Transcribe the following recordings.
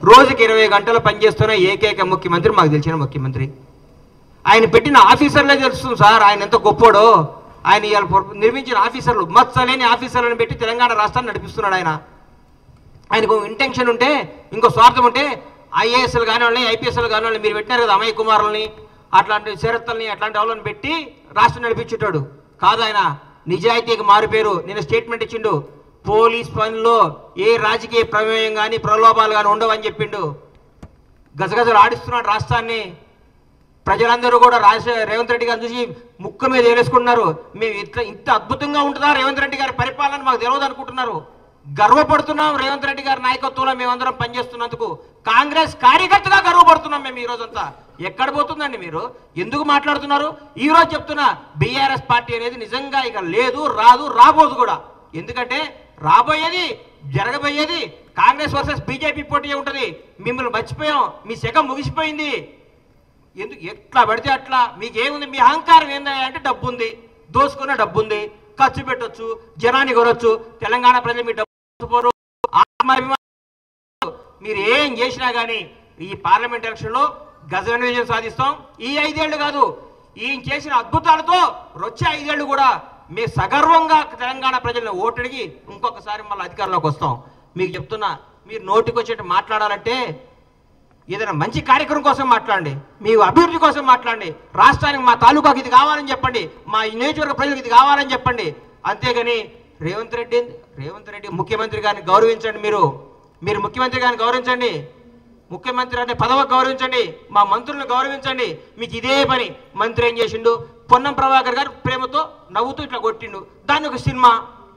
రోజుకి ఇరవై గంటలు పనిచేస్తున్న ఏకైక ముఖ్యమంత్రి మాకు తెలిసిన ముఖ్యమంత్రి ఆయన పెట్టిన ఆఫీసర్లే తెలుస్తుంది సార్ ఆయన ఎంత గొప్పోడో ఆయన ఇవాళ పొర- నిర్మించిన ఆఫీసర్లు మచ్చలేని ఆఫీసర్లను పెట్టి తెలంగాణ రాష్ట్రాన్ని నడిపిస్తున్నాడు ఆయన ఆయనకు ఇంటెన్షన్ ఉంటే ఇంకో స్వార్థం ఉంటే ఐఏఎస్లు కాని వాళ్ళని ఐపీఎస్లు కాని వాళ్ళని మీరు పెట్టినారు కదా అమయ్య కుమారుల్ని అట్లాంటి శరత్తుల్ని అట్లాంటి వాళ్ళని పెట్టి రాష్ట్రం నడిపించుంటాడు కాదు ఆయన నిజాయితీకి మారుపేరు నేను స్టేట్మెంట్ ఇచ్చిండు పోలీస్ పనిలో ఏ రాజకీయ ప్రమేయం కానీ ప్రలోభాలు కానీ ఉండవని చెప్పిండు గజగజలు ఆడిస్తున్నాడు రాష్ట్రాన్ని ప్రజలందరూ కూడా రాజ రేవంత్ రెడ్డి గారిని చూసి ముక్కు మీద వేలేసుకుంటున్నారు మేము ఇట్లా ఇంత అద్భుతంగా ఉంటుందా రేవంత్ రెడ్డి గారి పరిపాలన మాకు తెలియదు అనుకుంటున్నారు గర్వపడుతున్నాం రేవంత్ రెడ్డి గారి నాయకత్వంలో మేమందరం పనిచేస్తున్నందుకు కాంగ్రెస్ కార్యకర్తగా గర్వపడుతున్నాం మేము ఈ రోజంతా ఎక్కడ పోతుందండి మీరు ఎందుకు మాట్లాడుతున్నారు ఈ రోజు చెప్తున్నా బీఆర్ఎస్ పార్టీ అనేది నిజంగా ఇక లేదు రాదు రాబోదు కూడా ఎందుకంటే రాబోయేది జరగబోయేది కాంగ్రెస్ వర్సెస్ బీజేపీ పోటీ ఉంటుంది మిమ్మల్ని మర్చిపోయాం మీ శకం ముగిసిపోయింది ఎందుకు ఎట్లా పడితే అట్లా మీకు ఏముంది మీ అహంకారం ఏందా అంటే డబ్బు ఉంది దోసుకున్న డబ్బు ఉంది ఖర్చు పెట్టొచ్చు జనాన్ని కొనొచ్చు తెలంగాణ ప్రజలు మీ డబ్బు పోరు ఆత్మాభిమానం మీరు ఏం చేసినా కానీ ఈ పార్లమెంట్ ఎలక్షన్లో గజ విజయం సాధిస్తాం ఈ ఐదేళ్లు కాదు ఈయన చేసిన అద్భుతాలతో వచ్చే ఐదేళ్లు కూడా మేము సగర్వంగా తెలంగాణ ప్రజలను ఓటడిగి ఇంకొకసారి మళ్ళీ అధికారంలోకి వస్తాం మీకు చెప్తున్నా మీరు నోటికి వచ్చేట్టు మాట్లాడాలంటే ఏదైనా మంచి కార్యక్రమం కోసం మాట్లాడండి మీ అభివృద్ధి కోసం మాట్లాడండి రాష్ట్రానికి మా తాలూకాకి ఇది కావాలని చెప్పండి మా ఈ నియోజకవర్గ ప్రజలకు ఇది కావాలని చెప్పండి అంతేగాని రేవంత్ రెడ్డి రేవంత్ రెడ్డి ముఖ్యమంత్రి గారిని గౌరవించండి మీరు మీరు ముఖ్యమంత్రి గారిని గౌరవించండి ముఖ్యమంత్రి అనే పదవి గౌరవించండి మా మంత్రులను గౌరవించండి మీకు ఇదే పని మంత్రి ఏం చేసిండు పొన్నం ప్రభాకర్ గారు ప్రేమతో నవ్వుతూ ఇట్లా కొట్టిండు దాన్ని ఒక సినిమా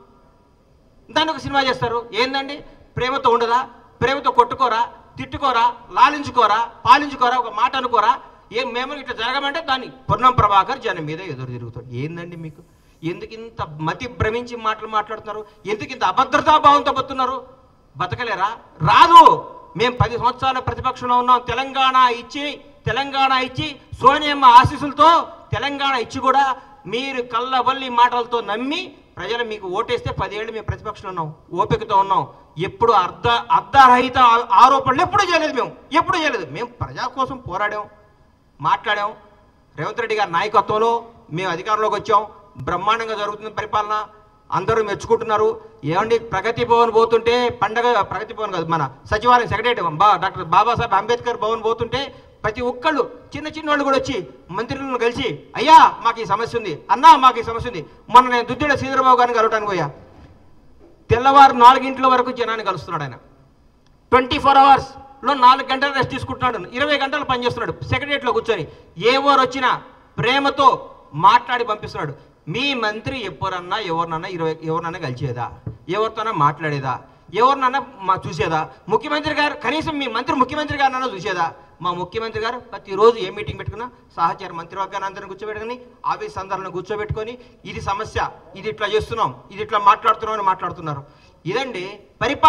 దాన్ని ఒక సినిమా చేస్తారు ఏందండి ప్రేమతో ఉండదా ప్రేమతో కొట్టుకోరా తిట్టుకోరా లాలించుకోరా పాలించుకోరా ఒక మాట అనుకోరా ఏం మేము ఇట్లా జరగమంటే దాన్ని పొన్నం ప్రభాకర్ జనం మీద ఎదురు తిరుగుతాడు ఏందండి మీకు ఎందుకు ఇంత మతి భ్రమించి మాటలు మాట్లాడుతున్నారు ఎందుకు ఇంత అభద్రతా భావంతో బతున్నారు బతకలేరా రాదు మేము పది సంవత్సరాల ప్రతిపక్షంలో ఉన్నాం తెలంగాణ ఇచ్చి తెలంగాణ ఇచ్చి సోనియమ్మ ఆశీస్సులతో తెలంగాణ ఇచ్చి కూడా మీరు కళ్ళబల్లి మాటలతో నమ్మి ప్రజలు మీకు ఓటేస్తే పదేళ్ళు మేము ప్రతిపక్షంలో ఉన్నాం ఓపికతో ఉన్నాం ఎప్పుడు అర్ధ అర్ధరహిత ఆ- ఆరోపణలు ఎప్పుడు చేయలేదు మేము ఎప్పుడు చేయలేదు మేము ప్రజా కోసం పోరాడాం మాట్లాడాం రేవంత్ రెడ్డి గారి నాయకత్వంలో మేము అధికారంలోకి వచ్చాం బ్రహ్మాండంగా జరుగుతుంది పరిపాలన అందరూ మెచ్చుకుంటున్నారు ఏమండి ప్రగతి భవన్ పోతుంటే పండగ ప్రగతి భవన్ కాదు మన సచివాలయం సెక్రటరీ బా డాక్టర్ బాబాసాహెబ్ అంబేద్కర్ భవన్ పోతుంటే ప్రతి ఒక్కళ్ళు చిన్న చిన్న వాళ్ళు కూడా వచ్చి మంత్రులను కలిసి అయ్యా మాకు ఈ సమస్య ఉంది అన్నా మాకు ఈ సమస్య ఉంది మొన్న నేను దుద్దిడ శ్రీధరబాబు గారిని కలవటానికి పోయా తెల్లవారు నాలుగింట్ల వరకు జనాన్ని కలుస్తున్నాడు ఆయన ట్వంటీ ఫోర్ అవర్స్లో నాలుగు గంటలు రెస్ట్ తీసుకుంటున్నాడు ఇరవై గంటలు పనిచేస్తున్నాడు సెక్రటరియట్లో కూర్చొని ఏ ఓవర్ వచ్చినా ప్రేమతో మాట్లాడి పంపిస్తున్నాడు మీ మంత్రి ఎప్పుడన్నా ఎవరినన్నా ఇరవై ఎవరినన్నా కలిసేదా ఎవరితోనన్నా మాట్లాడేదా ఎవరినన్నా మా చూసేదా ముఖ్యమంత్రి గారు కనీసం మీ మంత్రి ముఖ్యమంత్రి గారినన్నా చూసేదా మా ముఖ్యమంత్రి గారు ప్రతిరోజు ఏ మీటింగ్ పెట్టుకున్నా సహచార మంత్రివర్గాన్ని అందరిని కూర్చోబెట్టుకుని ఆఫీస్ అందరిని కూర్చోబెట్టుకొని ఇది సమస్య ఇది ఇట్లా చేస్తున్నాం ఇది ఇట్లా మాట్లాడుతున్నాం అని మాట్లాడుతున్నారు ఇదండి పరిపాలన